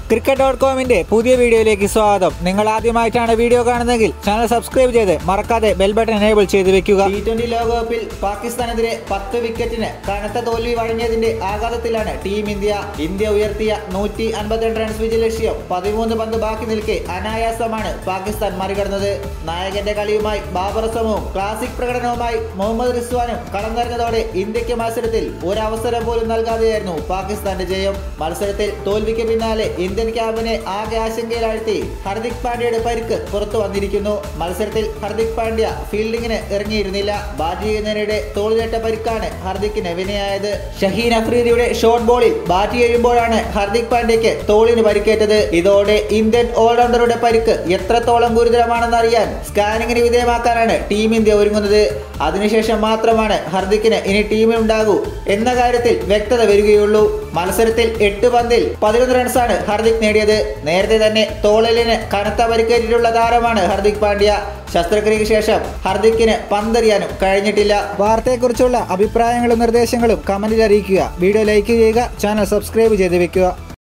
cricket dot കോമിന്റെ പുതിയ വീഡിയോയിലേക്ക് സ്വാഗതം നിങ്ങൾ ആദ്യമായിട്ടാണ് വീഡിയോ കാണുന്നതെങ്കിൽ ചാനൽ സബ്സ്ക്രൈബ് ചെയ്ത് മറക്കാതെ ബെൽ ബട്ടൺ എനേബിൾ ചെയ്ത് വെക്കുക ടി ട്വന്റി ലോകകപ്പിൽ പാകിസ്ഥാനെതിരെ പത്ത് വിക്കറ്റിന് കനത്ത തോൽവി വഴങ്ങിയതിന്റെ ആഘാതത്തിലാണ് ടീം ഇന്ത്യ ഇന്ത്യ ഉയർത്തിയ നൂറ്റി അൻപത്തിരണ്ട് റൺസ് വിജയ ലക്ഷ്യം പതിമൂന്ന് പന്ത് ബാക്കി നിൽക്കെ അനായാസമാണ് പാകിസ്ഥാൻ മറികടന്നത് നായകന്റെ കളിയുമായി ബാബർ അസമും ക്ലാസിക് പ്രകടനവുമായി മുഹമ്മദ് റിസ്വാനും കളം നിറഞ്ഞതോടെ ഇന്ത്യക്ക് മത്സരത്തിൽ ഒരവസരം പോലും നൽകാതെയായിരുന്നു പാകിസ്ഥാന്റെ ജയം മത്സരത്തിൽ തോൽവിക്ക് പിന്നാലെ ഇന്ത്യൻ ക്യാമ്പിനെ ആകെ ആശങ്കയിലാഴ്ത്തി ഹർദിക് പാണ്ഡ്യയുടെ പരിക്ക് പുറത്തു വന്നിരിക്കുന്നു മത്സരത്തിൽ ഹർദിക് പാണ്ഡ്യ ഫീൽഡിങ്ങിന് ഇറങ്ങിയിരുന്നില്ല ബാറ്റ് ചെയ്യുന്നതിനിടെ തോളിലേറ്റ പരിക്കാണ് ഹർദിക്കിന് വിനയായത് ഷഹീൻ അഫ്രീദിയുടെ ഷോർട്ട് ബോളിൽ ബാറ്റ് ചെയ്യുമ്പോഴാണ് ഹർദിക് പാണ്ഡ്യയ്ക്ക് തോളിന് പരിക്കേറ്റത് ഇതോടെ ഇന്ത്യൻ ഓൾറൗണ്ടറുടെ പരിക്ക് എത്രത്തോളം ഗുരുതരമാണെന്ന് അറിയാൻ സ്കാനിങ്ങിന് വിധേയമാക്കാനാണ് ടീം ഇന്ത്യ ഒരുങ്ങുന്നത് അതിനുശേഷം മാത്രമാണ് ഹർദിക്കിന് ഇനി ടീമിലുണ്ടാകൂ എന്ന കാര്യത്തിൽ വ്യക്തത വരികയുള്ളൂ മത്സരത്തിൽ എട്ട് പന്തിൽ പതിനൊന്ന് റൺസാണ് ഹർദിക് നേടിയത് നേരത്തെ തന്നെ തോളലിന് കനത്ത പരിക്കേറ്റിട്ടുള്ള താരമാണ് ഹർദിക് പാണ്ഡ്യ ശസ്ത്രക്രിയയ്ക്ക് ശേഷം ഹർദിക്കിന് പന്തെറിയാനും കഴിഞ്ഞിട്ടില്ല വാർത്തയെക്കുറിച്ചുള്ള അഭിപ്രായങ്ങളും നിർദ്ദേശങ്ങളും കമന്റിൽ അറിയിക്കുക വീഡിയോ ലൈക്ക് ചെയ്യുക ചാനൽ സബ്സ്ക്രൈബ് ചെയ്ത് വെക്കുക